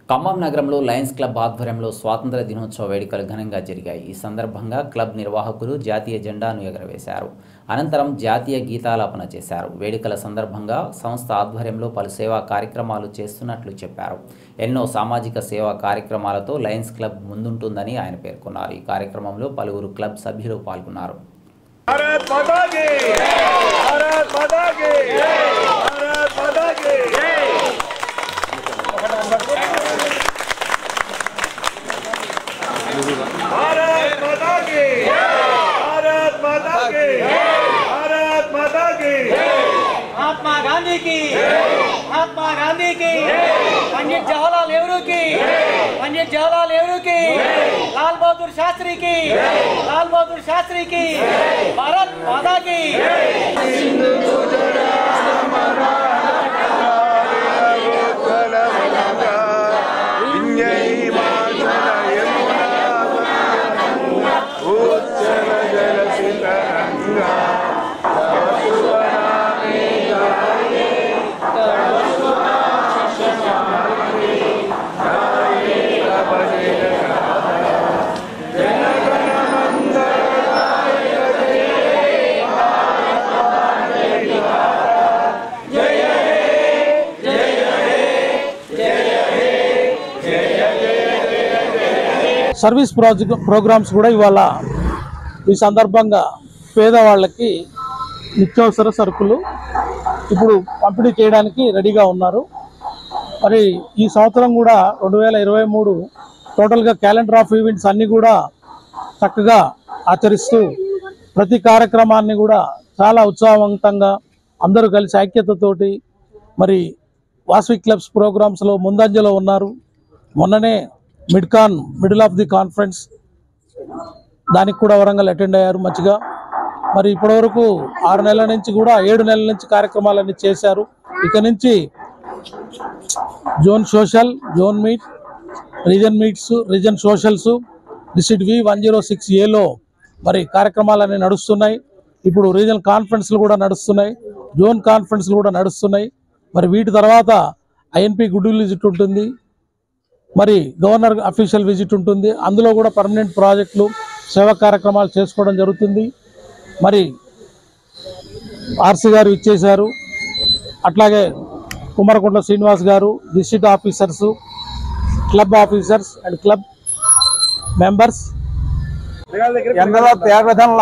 ఖమ్మం నగరంలో Lions club ఆధ్వర్యంలో స్వాతంత్ర దినోత్సవ వేడుకలు ఘనంగా జరిగాయి ఈ సందర్భంగా క్లబ్ నిర్వాహకులు జాతీయ జెండాను ఎగరవేశారు అనంతరం జాతీయ గీతాలాపన చేశారు వేడుకల సందర్భంగా సంస్థ ఆధ్వర్యంలో పలు సేవా కార్యక్రమాలు చేస్తున్నట్లు చెప్పారు ఎన్నో సామాజిక సేవా కార్యక్రమాలతో లయన్స్ క్లబ్ ముందుంటుందని ఆయన పేర్కొన్నారు ఈ కార్యక్రమంలో పలువురు క్లబ్ సభ్యులు పాల్గొన్నారు भारत माता की भारत माता की भारत माता की भारत माता की भारत माता की भारत माता की महात्मा गांधी की महात्मा गांधी की पंडित जवाहरलाल नेहरू की पंडित जवाहरलाल नेहरू की लाल बहादुर शास्त्री की लाल बहादुर शास्त्री की भारत माता की సర్వీస్ ప్రాజెక్ట్ ప్రోగ్రామ్స్ కూడా ఇవాళ ఈ సందర్భంగా పేదవాళ్ళకి నిత్యావసర సరుకులు ఇప్పుడు పంపిణీ చేయడానికి రెడీగా ఉన్నారు మరి ఈ సంవత్సరం కూడా రెండు వేల ఇరవై మూడు టోటల్గా క్యాలెండర్ ఆఫ్ ఈవెంట్స్ అన్నీ కూడా చక్కగా ఆచరిస్తూ ప్రతి కార్యక్రమాన్ని కూడా చాలా ఉత్సాహవంతంగా అందరూ కలిసి ఐక్యతతోటి మరి వాసవి క్లబ్స్ ప్రోగ్రామ్స్లో ముందంజలో ఉన్నారు మొన్ననే Midcon middle of the conference దానికి కూడా వరంగల్ అటెండ్ అయ్యారు మంచిగా మరి ఇప్పటివరకు ఆరు నెలల నుంచి కూడా ఏడు నెలల నుంచి కార్యక్రమాలన్నీ చేశారు ఇక నుంచి zone social zone meet region meets region socials district V one zero six ఏలో మరి కార్యక్రమాలన్నీ నడుస్తున్నాయి ఇప్పుడు రీజనల్ కాన్ఫరెన్స్లు కూడా నడుస్తున్నాయి జోన్ కాన్ఫరెన్స్లు కూడా నడుస్తున్నాయి మరి వీటి తర్వాత ఐఎన్పి గుడ్ విజిట్ ఉంటుంది మరి గవర్నర్ అఫీషియల్ విజిట్ ఉంటుంది అందులో కూడా పర్మనెంట్ ప్రాజెక్టులు సేవా కార్యక్రమాలు చేసుకోవడం జరుగుతుంది మరి ఆర్సీ గారు ఇచ్చేశారు అట్లాగే Kummarakuntla Srinivas garu district officers club officers and club members ఎందరో త్యాగదనుల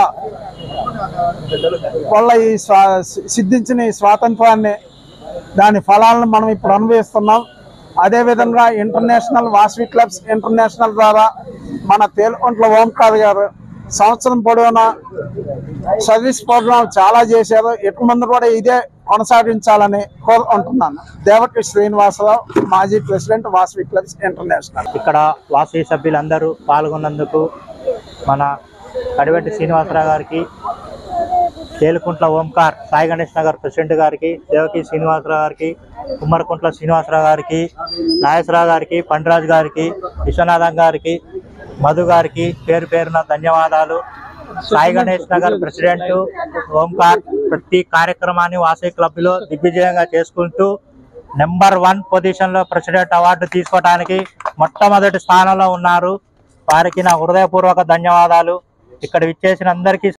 వల్ల ఈ స్వా- సిద్ధించిన ఈ స్వాతంత్రాన్ని దాని ఫలాలను మనం ఇప్పుడు అనుభవిస్తున్నాం అదేవిధంగా ఇంటర్నేషనల్ వాసవి క్లబ్స్ ఇంటర్నేషనల్ ద్వారా మన తేలుకొంట్ల ఓంకార్ గారు సంవత్సరం పొడవునా సర్వీస్ ప్రోగ్రాం చాలా చేశారు ఎక్కువ మంది కూడా ఇదే కొనసాగించాలని కోరుకుంటున్నాను దేవకి శ్రీనివాసరావు మాజీ ప్రెసిడెంట్ వాసవి క్లబ్స్ ఇంటర్నేషనల్ ఇక్కడ వాసవి సభ్యులందరూ పాల్గొన్నందుకు మన కడివెట్టి శ్రీనివాసరావు గారికి తేలుకుంట్ల ఓంకార్ సాయి గణేష్ నగర్ ప్రెసిడెంట్ గారికి దేవకి శ్రీనివాసరావు గారికి కుమ్మరకుంట్ల శ్రీనివాసరావు గారికి నాగేశ్వరరావు గారికి పండరాజు గారికి విశ్వనాథం గారికి మధు గారికి పేరు పేరున ధన్యవాదాలు సాయి గణేష్ నగర్ ప్రెసిడెంట్ ఓంకార్ ప్రతి కార్యక్రమాన్ని వాసవి క్లబ్లో దిగ్విజయంగా చేసుకుంటూ నెంబర్ వన్ పొజిషన్ లో ప్రెసిడెంట్ అవార్డు తీసుకోవడానికి మొట్టమొదటి స్థానంలో ఉన్నారు వారికి నా హృదయపూర్వక ధన్యవాదాలు ఇక్కడ విచ్చేసిన అందరికీ